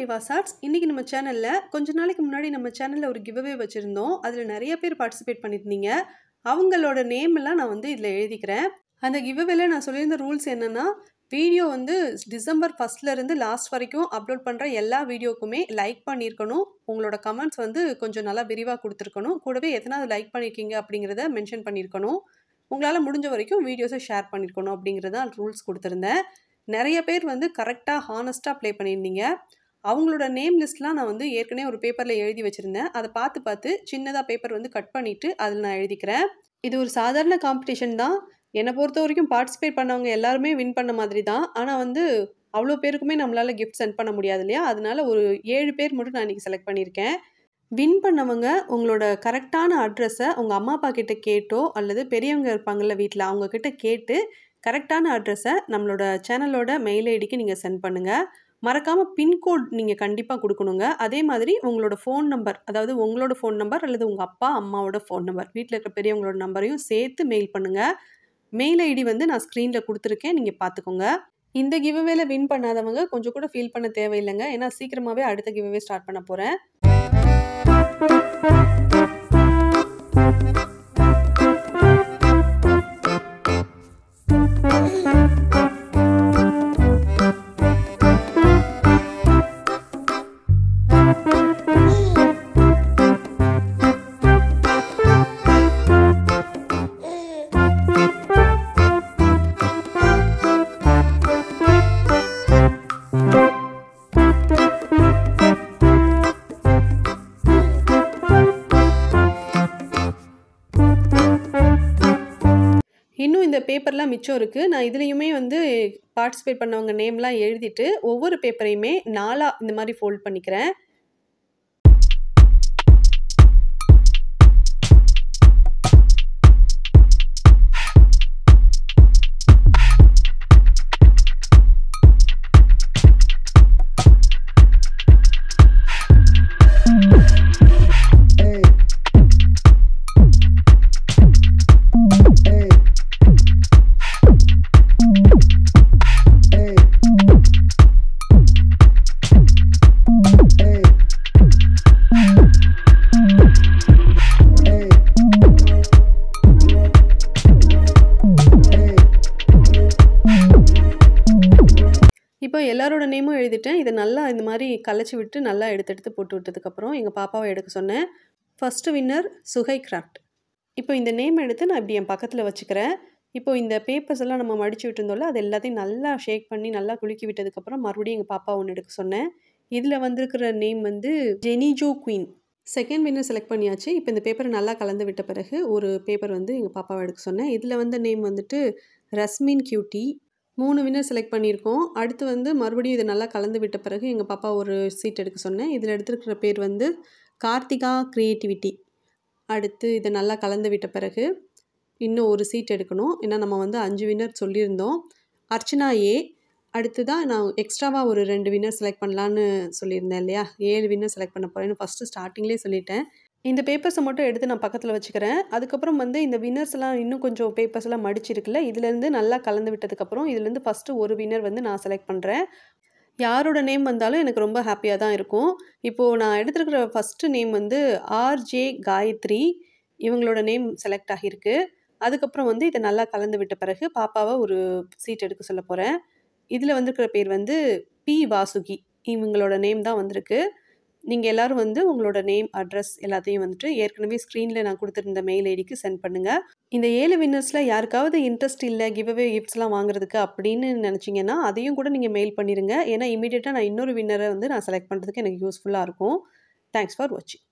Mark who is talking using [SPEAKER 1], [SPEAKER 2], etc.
[SPEAKER 1] Dewas arts இன்றைக்கி நம்ம சேனலில் கொஞ்ச நாளைக்கு முன்னாடி நம்ம சேனலில் ஒரு கிவ்அவே வச்சுருந்தோம் அதில் நிறைய பேர் பார்ட்டிசிபேட் பண்ணியிருந்தீங்க அவங்களோட நேம் எல்லாம் நான் வந்து இதில் எழுதிக்கிறேன் அந்த கிவ்அவேல நான் சொல்லியிருந்த ரூல்ஸ் என்னென்னா வீடியோ வந்து டிசம்பர் ஃபஸ்ட்லேருந்து லாஸ்ட் வரைக்கும் அப்லோட் பண்ணுற எல்லா வீடியோக்குமே லைக் பண்ணியிருக்கணும் உங்களோட கமெண்ட்ஸ் வந்து கொஞ்சம் நல்லா விரிவாக கொடுத்துருக்கணும் கூடவே எத்தனாவது லைக் பண்ணியிருக்கீங்க அப்படிங்கிறத மென்ஷன் பண்ணியிருக்கணும் உங்களால் முடிஞ்ச வரைக்கும் வீடியோஸை ஷேர் பண்ணியிருக்கணும் அப்படிங்கிறத ரூல்ஸ் கொடுத்துருந்தேன் நிறைய பேர் வந்து கரெக்டாக ஹானஸ்ட்டாக ப்ளே பண்ணியிருந்தீங்க அவங்களோட நேம் லிஸ்ட்லாம் நான் வந்து ஏற்கனவே ஒரு பேப்பரில் எழுதி வச்சுருந்தேன் அதை பார்த்து பார்த்து சின்னதாக பேப்பர் வந்து கட் பண்ணிவிட்டு அதில் நான் எழுதிக்கிறேன் இது ஒரு சாதாரண காம்படிஷன் தான் என்னை பொறுத்த வரைக்கும் பார்ட்டிசிபேட் பண்ணவங்க எல்லாருமே வின் பண்ண மாதிரி தான் ஆனால் வந்து அவ்வளோ பேருக்குமே நம்மளால் கிஃப்ட் சென்ட் பண்ண முடியாது இல்லையா அதனால ஒரு ஏழு பேர் மட்டும் நான் இன்றைக்கி செலக்ட் பண்ணியிருக்கேன் வின் பண்ணவங்க உங்களோட கரெக்டான அட்ரஸை உங்கள் அம்மா அப்பா கிட்ட கேட்டோ அல்லது பெரியவங்க இருப்பாங்கள்ல வீட்டில் அவங்கக்கிட்ட கேட்டு கரெக்டான அட்ரஸை நம்மளோட சேனலோட மெயில் ஐடிக்கு நீங்கள் சென்ட் பண்ணுங்கள் மறக்காமல் பின்கோட் நீங்கள் கண்டிப்பாக கொடுக்கணுங்க அதே மாதிரி உங்களோட ஃபோன் நம்பர் அதாவது உங்களோட ஃபோன் நம்பர் அல்லது உங்கள் அப்பா அம்மாவோட ஃபோன் நம்பர் வீட்டில் இருக்க பெரியவங்களோட நம்பரையும் சேர்த்து மெயில் பண்ணுங்கள் மெயில் ஐடி வந்து நான் ஸ்க்ரீனில் கொடுத்துருக்கேன் நீங்கள் பார்த்துக்கோங்க இந்த கிவ்அவேல வின் பண்ணாதவங்க கொஞ்சம் கூட ஃபீல் பண்ண தேவையில்லைங்க ஏன்னா சீக்கிரமாகவே அடுத்த கிவ்அவே ஸ்டார்ட் பண்ண போகிறேன் இன்னும் இந்த பேப்பர்லாம் மிச்சம் இருக்குது நான் இதுலேயுமே வந்து பார்ட்டிசிபேட் பண்ணவங்க நேம்லாம் எழுதிட்டு ஒவ்வொரு பேப்பரையுமே நாலாக இந்த மாதிரி ஃபோல்ட் பண்ணிக்கிறேன் இப்போ எல்லாரோட நேமும் எழுதிட்டேன் இதை நல்லா இந்த மாதிரி கலைச்சி விட்டு நல்லா எடுத்து எடுத்து போட்டு விட்டதுக்கப்புறம் எங்கள் பாப்பாவை எடுக்க சொன்னேன் ஃபஸ்ட்டு வின்னர் சுகை கிராஃப்ட் இப்போ இந்த நேம் எடுத்து நான் இப்படி என் பக்கத்தில் வச்சுக்கிறேன் இப்போ இந்த பேப்பர்ஸ் எல்லாம் நம்ம மடிச்சு விட்டுருந்தோம்ல அது எல்லாத்தையும் நல்லா ஷேக் பண்ணி நல்லா குலுக்கி விட்டதுக்கப்புறம் மறுபடியும் எங்கள் பாப்பா ஒன்று எடுக்க சொன்னேன் இதில் வந்திருக்கிற நேம் வந்து ஜெனிஜோ குயின் செகண்ட் வின்னர் செலக்ட் பண்ணியாச்சு இப்போ இந்த பேப்பரை நல்லா கலந்து விட்ட பிறகு ஒரு பேப்பர் வந்து எங்கள் பாப்பாவை எடுக்க சொன்னேன் இதில் வந்த நேம் வந்துட்டு ரஸ்மின் கியூட்டி மூணு வின்னர் செலக்ட் பண்ணியிருக்கோம் அடுத்து வந்து மறுபடியும் இதை நல்லா கலந்து விட்ட பிறகு எங்கள் பாப்பா ஒரு சீட் எடுக்க சொன்னேன் இதில் எடுத்துருக்கிற பேர் வந்து கார்த்திகா க்ரியேட்டிவிட்டி அடுத்து இதை நல்லா கலந்து விட்ட பிறகு இன்னும் ஒரு சீட் எடுக்கணும் ஏன்னா நம்ம வந்து அஞ்சு வின்னர் சொல்லியிருந்தோம் அர்ச்சனா ஏ அடுத்து தான் நான் எக்ஸ்ட்ராவாக ஒரு ரெண்டு வின்னர் செலக்ட் பண்ணலான்னு சொல்லியிருந்தேன் இல்லையா ஏழு வின்னர் செலக்ட் பண்ண போகிறேன்னு ஃபஸ்ட்டு ஸ்டார்டிங்லேயே சொல்லிட்டேன் இந்த பேப்பர்ஸை மட்டும் எடுத்து நான் பக்கத்தில் வச்சுக்கிறேன் அதுக்கப்புறம் வந்து இந்த வின்னர்ஸ் எல்லாம் இன்னும் கொஞ்சம் பேப்பர்ஸ் எல்லாம் மடிச்சிருக்குல்ல இதுலேருந்து நல்லா கலந்து விட்டதுக்கப்புறம் இதுலேருந்து ஃபஸ்ட்டு ஒரு வின்னர் வந்து நான் செலக்ட் பண்ணுறேன் யாரோட நேம் வந்தாலும் எனக்கு ரொம்ப ஹாப்பியாக தான் இருக்கும் இப்போது நான் எடுத்துருக்கிற ஃபஸ்ட்டு நேம் வந்து ஆர்ஜே காயத்ரி இவங்களோட நேம் செலக்ட் ஆகியிருக்கு அதுக்கப்புறம் வந்து இதை நல்லா கலந்து விட்ட பிறகு பாப்பாவை ஒரு சீட் எடுக்க சொல்ல போகிறேன் இதில் வந்திருக்கிற பேர் வந்து பி வாசுகி இவங்களோட நேம் தான் வந்திருக்கு நீங்கள் எல்லோரும் வந்து உங்களோட நேம் அட்ரஸ் எல்லாத்தையும் வந்துட்டு ஏற்கனவே ஸ்க்ரீனில் நான் கொடுத்துருந்த மெயில் ஐடிக்கு சென்ட் பண்ணுங்கள் இந்த ஏழு வின்னர்ஸில் யாருக்காவது இன்ட்ரெஸ்ட் இல்லை கிவ்அவே கிஃப்ட்ஸ்லாம் வாங்குறதுக்கு அப்படின்னு நினச்சிங்கன்னா அதையும் கூட நீங்கள் மெயில் பண்ணிடுங்க ஏன்னா இமீடியட்டாக நான் இன்னொரு வின்னரை வந்து நான் செலக்ட் பண்ணுறதுக்கு எனக்கு யூஸ்ஃபுல்லாக இருக்கும் தேங்க்ஸ் ஃபார் வாட்சிங்